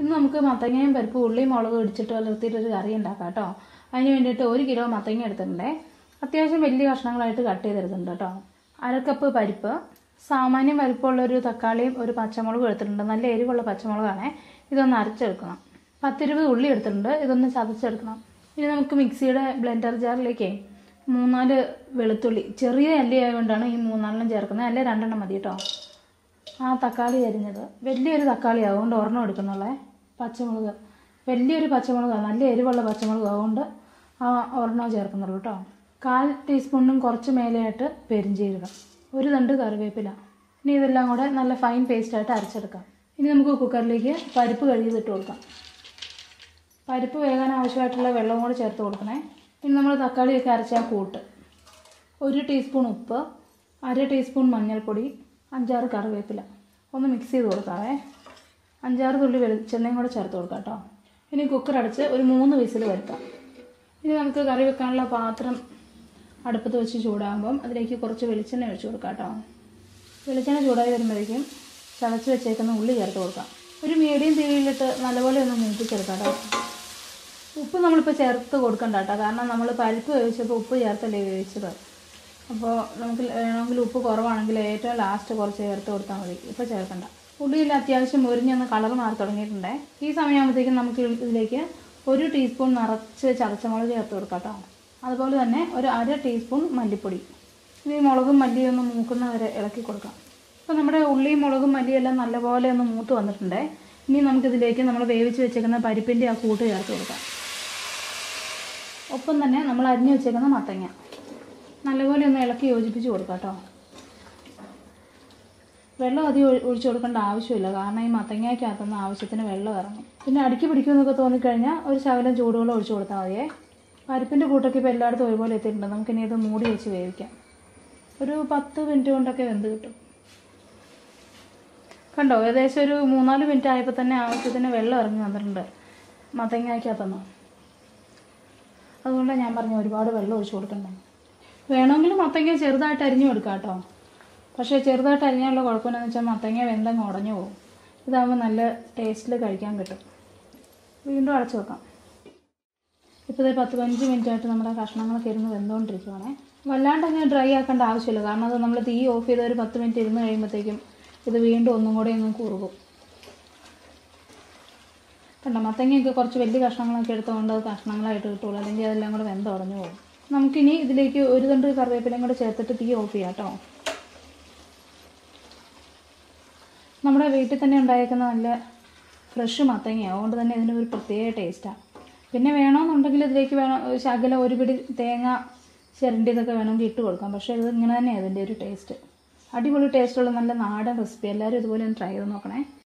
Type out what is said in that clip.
ഇന്ന് നമുക്ക് മത്തങ്ങയും പരിപ്പ് ഉള്ളിയും മുളകും ഇടിച്ചിട്ട് വളർത്തിയിട്ട് ഒരു കറി ഉണ്ടാക്കാം കേട്ടോ അതിന് വേണ്ടിയിട്ട് ഒരു കിലോ മത്തങ്ങ എടുത്തിട്ടുണ്ടേ അത്യാവശ്യം വലിയ കഷ്ണങ്ങളായിട്ട് കട്ട് ചെയ്തെടുക്കുന്നുണ്ട് കേട്ടോ അരക്കപ്പ് പരിപ്പ് സാമാന്യം വലിപ്പമുള്ള ഒരു തക്കാളിയും ഒരു പച്ചമുളകും എടുത്തിട്ടുണ്ട് നല്ല എരിവുള്ള പച്ചമുളകാണേ ഇതൊന്ന് അരച്ചെടുക്കണം പത്തിരുപത് ഉള്ളി എടുത്തിട്ടുണ്ട് ഇതൊന്ന് ചതച്ചെടുക്കണം ഇനി നമുക്ക് മിക്സിയുടെ ബ്ലെൻഡർ ജാറിലേക്ക് മൂന്നാല് വെളുത്തുള്ളി ചെറിയ അല്ലി ആയതുകൊണ്ടാണ് ഈ മൂന്നാലെണ്ണം ചേർക്കുന്നത് അല്ലെ രണ്ടെണ്ണം മതി കേട്ടോ ആ തക്കാളി അരിഞ്ഞത് വലിയൊരു തക്കാളി അതുകൊണ്ട് ഒരെണ്ണം എടുക്കുന്നുള്ളേ പച്ചമുളക് വലിയൊരു പച്ചമുളകാണ് നല്ല എരിവുള്ള പച്ചമുളക് അതുകൊണ്ട് ആ ഒരെണ്ണം ചേർക്കുന്നുള്ളൂ കേട്ടോ കാൽ ടീസ്പൂണിനും കുറച്ച് മേലെയായിട്ട് പെരിഞ്ചീരകം ഒരു തണ്ട് കറിവേപ്പില ഇനി ഇതെല്ലാം കൂടെ നല്ല ഫൈൻ പേസ്റ്റായിട്ട് അരച്ചെടുക്കാം ഇനി നമുക്ക് കുക്കറിലേക്ക് പരിപ്പ് കഴുകിയിട്ട് കൊടുക്കാം പരിപ്പ് വേകാൻ ആവശ്യമായിട്ടുള്ള വെള്ളവും കൂടെ ചേർത്ത് കൊടുക്കണേ ഇനി നമ്മൾ തക്കാളിയൊക്കെ അരച്ച ആ കൂട്ട് ഒരു ടീസ്പൂൺ ഉപ്പ് അര ടീസ്പൂൺ മഞ്ഞൾപ്പൊടി അഞ്ചാറ് കറിവേപ്പില ഒന്ന് മിക്സ് ചെയ്ത് കൊടുക്കാവേ അഞ്ചാറ് തുള്ളി വെളിച്ചെണ്ണയും കൂടെ ചേർത്ത് കൊടുക്കാം കേട്ടോ ഇനി കുക്കർ അടച്ച് ഒരു മൂന്ന് വിസിൽ വരുത്താം ഇനി നമുക്ക് കറി വെക്കാനുള്ള പാത്രം അടുപ്പത്ത് വെച്ച് ചൂടാകുമ്പം അതിലേക്ക് കുറച്ച് വെളിച്ചെണ്ണ ഒഴിച്ച് കൊടുക്കാം കേട്ടോ വെളിച്ചെണ്ണ ചൂടായി വരുമ്പോഴേക്കും ചതച്ച് വെച്ചേക്കുന്ന ഉള്ളി ചേർത്ത് കൊടുക്കാം ഒരു മീഡിയം തീയിലിട്ട് നല്ലപോലെ ഒന്ന് മൂപ്പിച്ചെടുക്കാം കേട്ടോ ഉപ്പ് നമ്മളിപ്പോൾ ചേർത്ത് കൊടുക്കണ്ട കേട്ടോ കാരണം നമ്മൾ പരിപ്പ് വേവിച്ചപ്പോൾ ഉപ്പ് ചേർത്തല്ലേ വേവിച്ചത് അപ്പോൾ നമുക്ക് വേണമെങ്കിൽ ഉപ്പ് കുറവാണെങ്കിൽ ഏറ്റവും ലാസ്റ്റ് കുറച്ച് ചേർത്ത് കൊടുത്താൽ മതി ഇപ്പോൾ ചേർക്കണ്ട ഉള്ളിയിൽ അത്യാവശ്യം മുരിഞ്ഞൊന്ന് കളർ മാറി തുടങ്ങിയിട്ടുണ്ടേ ഈ സമയമാകുമ്പോഴത്തേക്കും നമുക്ക് ഇതിലേക്ക് ഒരു ടീസ്പൂൺ നിറച്ച് ചതച്ചമുളക് ചേർത്ത് കൊടുക്കാം കേട്ടോ അതുപോലെ തന്നെ ഒരു അര ടീസ്പൂൺ മല്ലിപ്പൊടി ഇനി മുളകും മല്ലിയും ഒന്ന് മൂക്കുന്ന വരെ ഇളക്കി കൊടുക്കാം അപ്പോൾ നമ്മുടെ ഉള്ളിയും മുളകും മല്ലിയും എല്ലാം നല്ലപോലെ ഒന്ന് മൂത്ത് വന്നിട്ടുണ്ടേ ഇനി നമുക്കിതിലേക്ക് നമ്മൾ വേവിച്ച് വെച്ചേക്കുന്ന പരിപ്പിൻ്റെ ആ കൂട്ട് ചേർത്ത് കൊടുക്കാം ഒപ്പം തന്നെ നമ്മൾ അരിഞ്ഞു വെച്ചേക്കുന്ന മത്തങ്ങ നല്ലപോലെ ഒന്ന് ഇളക്കി യോജിപ്പിച്ച് കൊടുക്കാം കേട്ടോ വെള്ളം അധികം ഒഴി- ഒഴിച്ചു കൊടുക്കേണ്ട ആവശ്യമില്ല കാരണം ഈ മത്തങ്ങയ്ക്കകത്തുനിന്ന് ആവശ്യത്തിന് വെള്ളം ഇറങ്ങും പിന്നെ അടുക്കി പിടിക്കുമെന്നൊക്കെ തോന്നിക്കഴിഞ്ഞാൽ ഒരു ശകലം ചൂടുവെള്ളം ഒഴിച്ചു കൊടുത്താൽ മതിയേ പരിപ്പിൻ്റെ കൂട്ടൊക്കെ ഇപ്പോൾ എല്ലായിടത്തും ഒരുപോലെ എത്തിയിട്ടുണ്ട് നമുക്കിനി ഇത് മൂടി വെച്ച് വേവിക്കാം ഒരു പത്ത് മിനിറ്റ് കൊണ്ടൊക്കെ വെന്ത് കിട്ടും കണ്ടോ ഏകദേശം ഒരു മൂന്നാല് മിനിറ്റ് ആയപ്പോൾ തന്നെ ആവശ്യത്തിന് വെള്ളം ഇറങ്ങി വന്നിട്ടുണ്ട് മത്തങ്ങയ്ക്കകത്തുനിന്ന് അതുകൊണ്ടാണ് ഞാൻ പറഞ്ഞു ഒരുപാട് വെള്ളം ഒഴിച്ചു കൊടുക്കണ്ടേ വേണമെങ്കിൽ മത്തങ്ങ ചെറുതായിട്ട് അരിഞ്ഞു കൊടുക്കാം കേട്ടോ പക്ഷേ ചെറുതായിട്ട് അരിഞ്ഞാലുള്ള കുഴപ്പമെന്ന് വെച്ചാൽ മത്തങ്ങ വെന്തങ്ങ് ഉടഞ്ഞു പോകും ഇതാകുമ്പോൾ നല്ല ടേസ്റ്റിൽ കഴിക്കാൻ കിട്ടും വീണ്ടും അടച്ചു വെക്കാം ഇപ്പോൾ ഇത് പത്ത് പതിനഞ്ച് മിനിറ്റ് ആയിട്ട് നമ്മുടെ കഷ്ണങ്ങളൊക്കെ ഇരുന്ന് വെന്തുകൊണ്ടിരിക്കുവാണേ വല്ലാണ്ട് അങ്ങനെ ഡ്രൈ ആക്കേണ്ട ആവശ്യമില്ല കാരണം അത് നമ്മൾ തീ ഓഫ് ചെയ്ത് ഒരു പത്ത് മിനിറ്റ് ഇരുന്ന് കഴിയുമ്പോഴത്തേക്കും ഇത് വീണ്ടും ഒന്നും കൂടെ ഒന്ന് കുറുകും കണ്ടോ മത്തങ്ങയൊക്കെ കുറച്ച് വലിയ കഷ്ണങ്ങളൊക്കെ എടുത്തുകൊണ്ട് അത് കഷ്ണങ്ങളായിട്ട് കിട്ടുള്ളൂ അല്ലെങ്കിൽ അതെല്ലാം കൂടെ വെന്ത് ഉടഞ്ഞു പോകും നമുക്കിനി ഇതിലേക്ക് ഒരു തണ്ട് കറിവേപ്പിലയും കൂടെ ചേർത്തിട്ട് തീ ഓഫ് ചെയ്യാം കേട്ടോ നമ്മുടെ വീട്ടിൽ തന്നെ ഉണ്ടായേക്കുന്ന നല്ല ഫ്രഷ് മത്തങ്ങയാണ് അതുകൊണ്ട് തന്നെ ഇതിന് ഒരു പ്രത്യേക ടേസ്റ്റാണ് പിന്നെ വേണമെന്നുണ്ടെങ്കിൽ ഇതിലേക്ക് വേണം ഒരു ശകലം ഒരു പിടി തേങ്ങ ചിരണ്ടിയതൊക്കെ വേണമെങ്കിൽ ഇട്ട് കൊടുക്കാം പക്ഷേ ഇത് ഇങ്ങനെ തന്നെയാണ് ഇതിൻ്റെ ഒരു ടേസ്റ്റ് അടിപൊളി ടേസ്റ്റുള്ള നല്ല നാടൻ റെസിപ്പി എല്ലാവരും ഇതുപോലെ ഒന്ന് ട്രൈ ചെയ്ത് നോക്കണേ